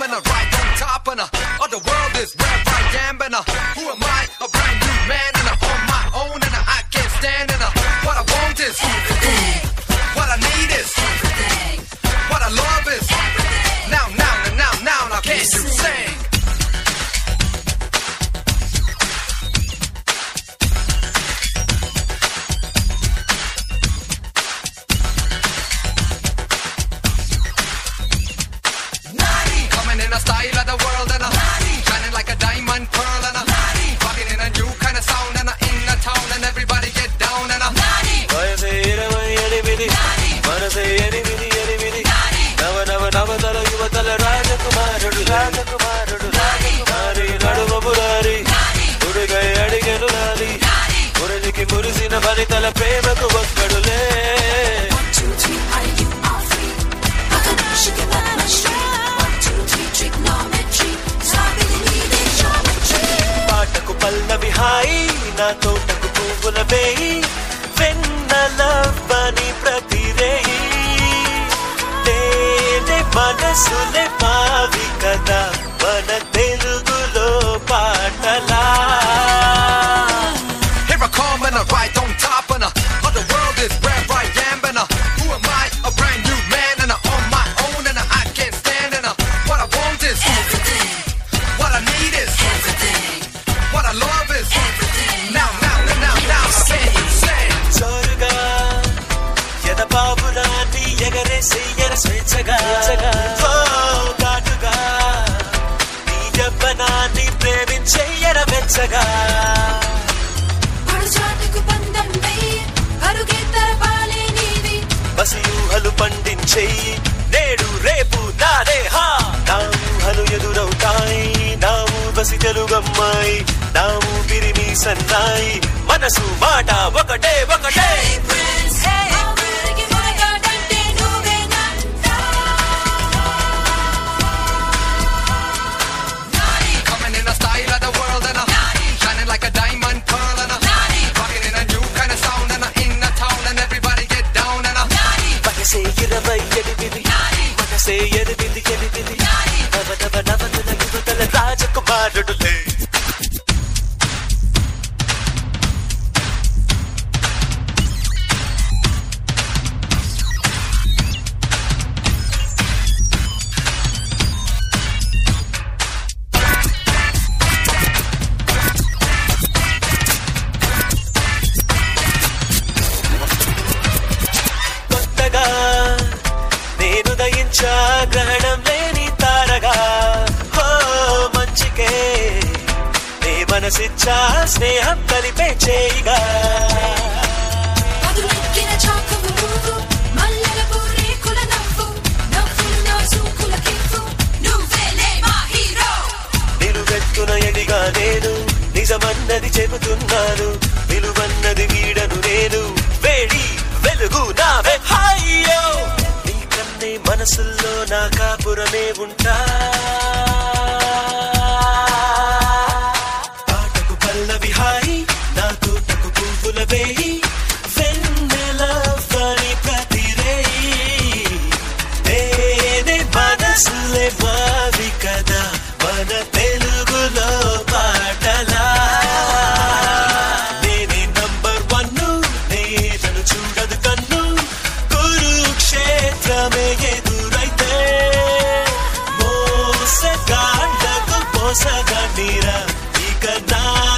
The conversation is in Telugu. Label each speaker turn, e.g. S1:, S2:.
S1: and a right on top and a of the world is where I am and a who am I? A brand new man and a on my own and a I can't stand and a what I want is
S2: Everything,
S1: what I need is
S2: everything,
S1: what I love is
S2: everything.
S1: now now now now now now can you sing? Coming in a style of the world and a shining like a diamond pearl and a rocking in a new kind of sound and a in the town and everybody get down and a
S3: వయసే ఇరవై ఎనిమిది మనసే ఎనిమిది ఎనిమిది నవ నవ నవతల యువతల రాజకుమారుడు రాజకుమారుడు రాజకుమారి నడుమ మురారి ఉరుగై అడిగెను నాది మురళికి మురిసిన ఫలితల ప్రేమకు ఒక్కడులే
S2: One, two, three, are you all free? Bakın şıkılar maşri. One, two, three, trigonometry. Sabitini de geometry.
S3: పాటకు పల్లవి హాయి నా తోటకు పువ్వుల వేయి వెన్నలవ్వని ప్రతి రేయి తేనె మనసులే మావి కదా మన తెలుగులో పాటలా
S1: Here I come and I ride on top and a of the world is where I am and a who am I? A brand new man and a on my own and a I can't stand and a what I want is
S2: Everything,
S1: what I need is
S2: everything,
S1: what I love is
S2: everything.
S1: now now now now now can you sing?
S3: జోరుగా ఎద బాబులాన్ని ఎగరేసి ఎర స్వేచ్ఛగా ఓ ఘాటుగా నీ యవ్వనాన్ని ప్రేమించే ఎర వెచ్చగా
S2: పడుచాటుకు పందెం వేయి. అరుగెత్తర పాలే నీది.
S3: బసి ఊహలు పండించేయి నేడు రేపు నాదే హా నా ఊహలు ఎదురవుతాయి నా ఊబసి తెలుగమ్మాయి నా ఊపిరి సన్నాయి మనసు మాట ఒకటే ఒకటే
S2: Hey Prince, మా ఊరికి మొనగాడంటే నువ్వేనంట.
S1: Coming in a style of the world and a shining like a diamond pearl and a rocking in a new kind of sound and a in the town and everybody get down and a
S3: మనసే ఇరవై ఎనిమిది మనసే ఎనిమిది ఎనిమిది నవ నవ నవతల యువతల రాజకుమారుడులే కొత్తగా నేను దయించా గ్రహణం లేని తారగా హో మంచికే నీ మనసిచ్చా స్నేహం కలిపే చేయిగా
S2: మధులెక్కిన చాకువు నువ్వు, మల్లెల పూరేకుల నవ్వు. నవ్వులు నా చూపుల కివ్వు. నువ్వేలే మా హీరో.
S3: నిలువెత్తున ఎడిగా నేను నిజమన్నది చెబుతున్నాను విలువన్నది వీడను నేను వేడి వెలుగు నావే హాయ్యో నీ కన్నే మనసుల్లో నా కాపురమే ఉంటా పాటకు పల్లవి హాయి నా తోటకు పువ్వుల వేయి వెన్నెలవ్వని ప్రతి రేయి నేనే మనసులే మావి కదా మన తెలుగులో పాటలా నేనే నంబర్ వన్ నేనను చూడదు కన్ను కురుక్షేత్రమే ఎదురైతే మోసగాళ్లకు మోసగా నీరా ఇక నా